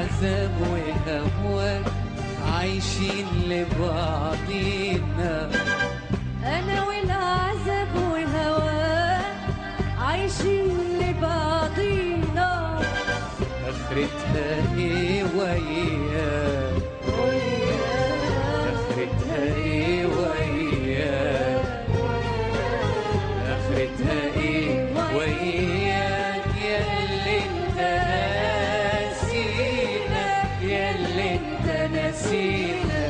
والعذاب وهواك عايشين لبعضينا أنا والعذاب وهواك عايشين لبعضينا اخرتها ايه وياك اخرتها ايه وياك اخرتها ايه وياك يا اللي انت ناسينا يا اللي انت ناسينا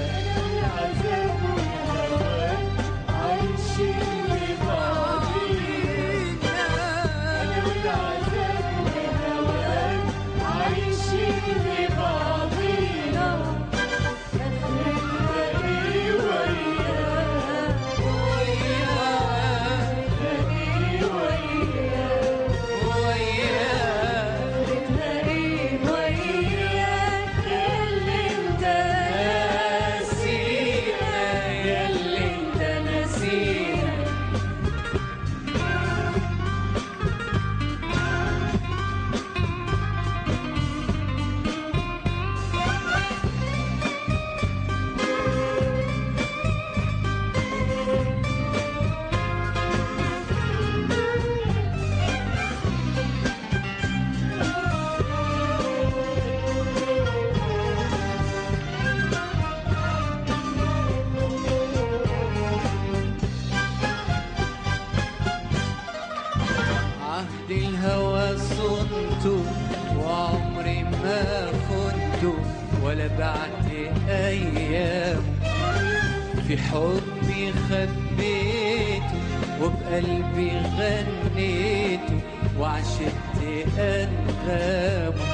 عهد الهوى صنته وعمري ما خنته ولا بعت ايام في حبي خبيته وبقلبي غنيته وعشقت انغامه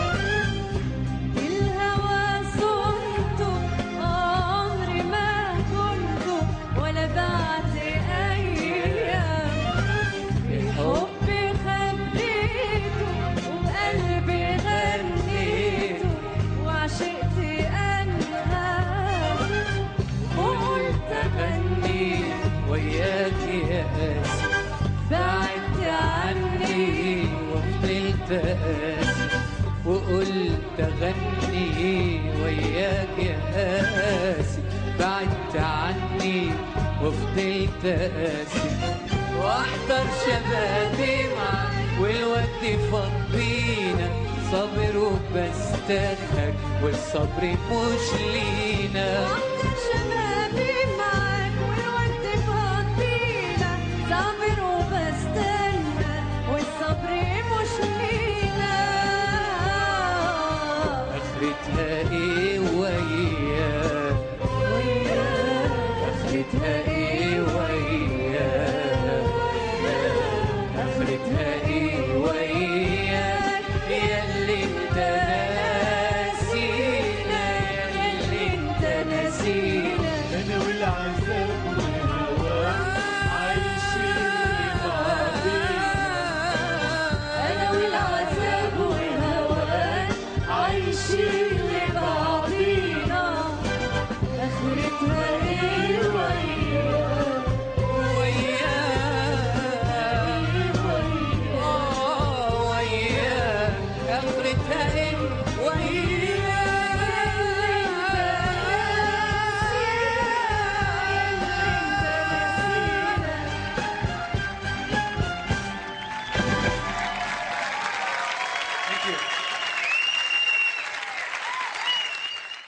الهوى صرته عمري ما كنته ولا بعد أيام حبي خبيته وبقلبي غنيته وعشقت أنهام وقلت أغني وياك يا قاسي بعدت عني وفضلت قاسي وقلت أغني وياك يا قاسي بعدت عني وفضلت قاسي واحضر شبابي معاك والوقت فضينا صابر وبستناك والصبر مش لينا